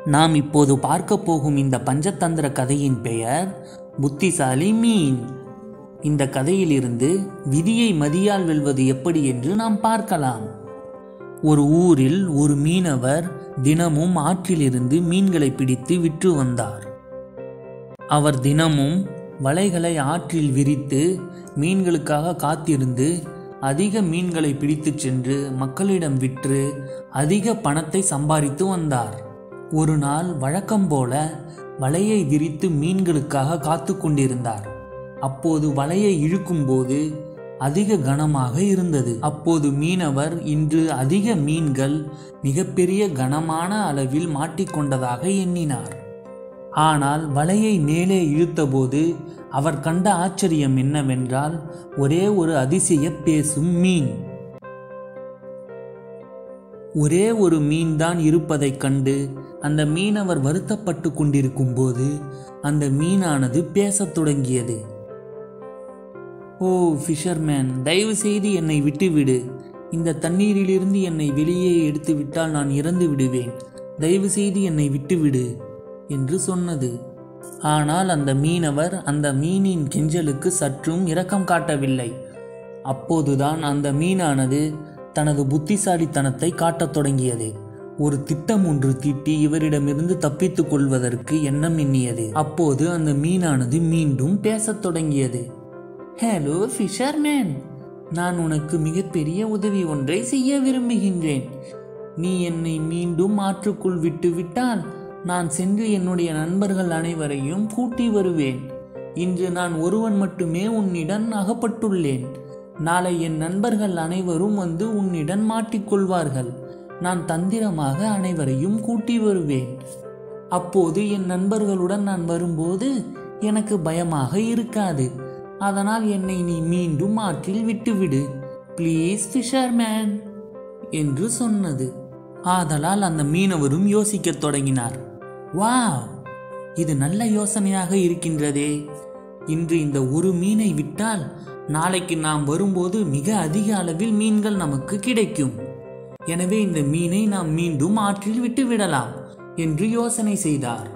நாம் இப்போது பார்க்க போகும் இந்த பஞ்சதந்திர கதையின் பெயர் புத்திசாலி மீன் இந்த கதையிலிருந்து விதியை மதியால் வெல்வது எப்படி என்று நாம் பார்க்கலாம் ஒரு ஊரில் ஒரு மீனவர் தினமும் ஆற்றிலிருந்து மீன்களை பிடித்து விற்று வந்தார் அவர் தினமும் வலைகளை ஆற்றில் விரித்து மீன்களுக்காக காத்திருந்து அதிக மீன்களை பிடித்துச் சென்று மக்களிடம் விற்று அதிக பணத்தை சம்பாதித்து வந்தார் ஒரு நாள் வழக்கம் போல வலையை விரித்து மீன்களுக்காக காத்து கொண்டிருந்தார் அப்போது வலையை இழுக்கும்போது அதிக கனமாக இருந்தது அப்போது மீனவர் இன்று அதிக மீன்கள் மிகப்பெரிய கனமான அளவில் மாட்டிக்கொண்டதாக எண்ணினார் ஆனால் வலையை மேலே இழுத்தபோது அவர் கண்ட ஆச்சரியம் என்னவென்றால் ஒரே ஒரு அதிசய பேசும் மீன் ஒரே ஒரு மீன் தான் இருப்பதைக் கண்டு அந்த மீனவர் வருத்தப்பட்டு கொண்டிருக்கும் போது அந்த மீனானது பேசத் தொடங்கியது ஓ ஃபிஷர்மேன் தயவு செய்து என்னை விட்டுவிடு இந்த தண்ணீரிலிருந்து என்னை வெளியே எடுத்து விட்டால் நான் இறந்து விடுவேன் தயவு செய்து என்னை விட்டுவிடு என்று சொன்னது ஆனால் அந்த மீனவர் அந்த மீனின் கெஞ்சலுக்கு சற்றும் இரக்கம் காட்டவில்லை அப்போதுதான் அந்த மீனானது தனது புத்திசாலித்தனத்தை காட்டத் தொடங்கியது ஒரு திட்டம் ஒன்று தீட்டி இவரிடமிருந்து தப்பித்துக் கொள்வதற்கு எண்ணம் எண்ணியது அப்போது அந்த மீனானது மீண்டும் பேசத் தொடங்கியது ஹலோ ஃபிஷர்மேன் நான் உனக்கு மிகப்பெரிய உதவி ஒன்றை செய்ய விரும்புகின்றேன் நீ என்னை மீண்டும் ஆற்றுக்குள் விட்டுவிட்டால் நான் சென்று என்னுடைய நண்பர்கள் அனைவரையும் கூட்டி வருவேன் இன்று நான் ஒருவன் மட்டுமே உன்னிடம் அகப்பட்டுள்ளேன் நாளை என் நண்பர்கள் அனைவரும் வந்து உன்னிடம் மாட்டிக்கொள்வார்கள் நான் தந்திரமாக அனைவரையும் கூட்டி வருவேன் அப்போது என் நண்பர்களுடன் நான் வரும்போது எனக்கு பயமாக இருக்காது அதனால் என்னை நீ மீண்டும் ஆற்றில் விட்டுவிடு ப்ளீஸ் ஃபிஷர்மேன் என்று சொன்னது ஆதலால் அந்த மீனவரும் யோசிக்கத் தொடங்கினார் வாவ் இது நல்ல யோசனையாக இருக்கின்றதே இன்று இந்த ஒரு மீனை விட்டால் நாளைக்கு நாம் வரும்போது மிக அதிக அளவில் மீன்கள் நமக்கு கிடைக்கும் எனவே இந்த மீனை நாம் மீண்டும் ஆற்றில் விட்டு விடலாம் என்று யோசனை செய்தார்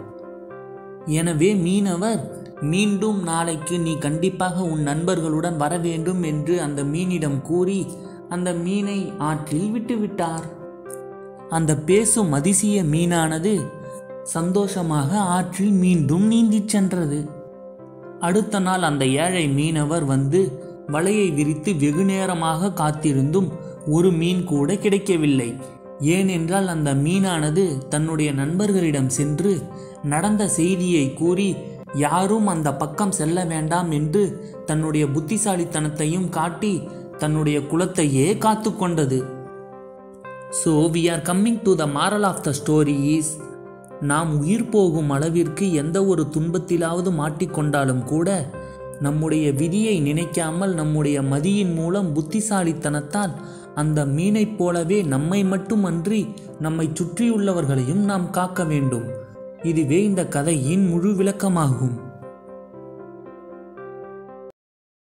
எனவே மீனவர் மீண்டும் நாளைக்கு நீ கண்டிப்பாக உன் நண்பர்களுடன் வர வேண்டும் என்று அந்த மீனிடம் கூறி அந்த மீனை ஆற்றில் விட்டுவிட்டார் அந்த பேசும் அதிசய மீனானது சந்தோஷமாக ஆற்றில் மீண்டும் நீந்திச் சென்றது அடுத்த நாள் அந்த ஏழை மீனவர் வந்து வலையை விரித்து வெகு நேரமாக காத்திருந்தும் ஒரு மீன் கூட கிடைக்கவில்லை ஏனென்றால் அந்த மீனானது தன்னுடைய நண்பர்களிடம் சென்று நடந்த செய்தியை கூறி யாரும் அந்த பக்கம் செல்ல வேண்டாம் என்று தன்னுடைய புத்திசாலித்தனத்தையும் காட்டி தன்னுடைய குலத்தையே காத்து கொண்டது so we are coming to the moral of the story is நாம் உயிர் போகும் அளவிற்கு எந்த ஒரு துன்பத்திலாவது மாட்டிக்கொண்டாலும் கூட நம்முடைய விதியை நினைக்காமல் நம்முடைய மதியின் மூலம் புத்திசாலித்தனத்தால் அந்த மீனைப் போலவே நம்மை மட்டுமன்றி நம்மை சுற்றியுள்ளவர்களையும் நாம் காக்க வேண்டும் இதுவே இந்த கதையின் முழு விளக்கமாகும்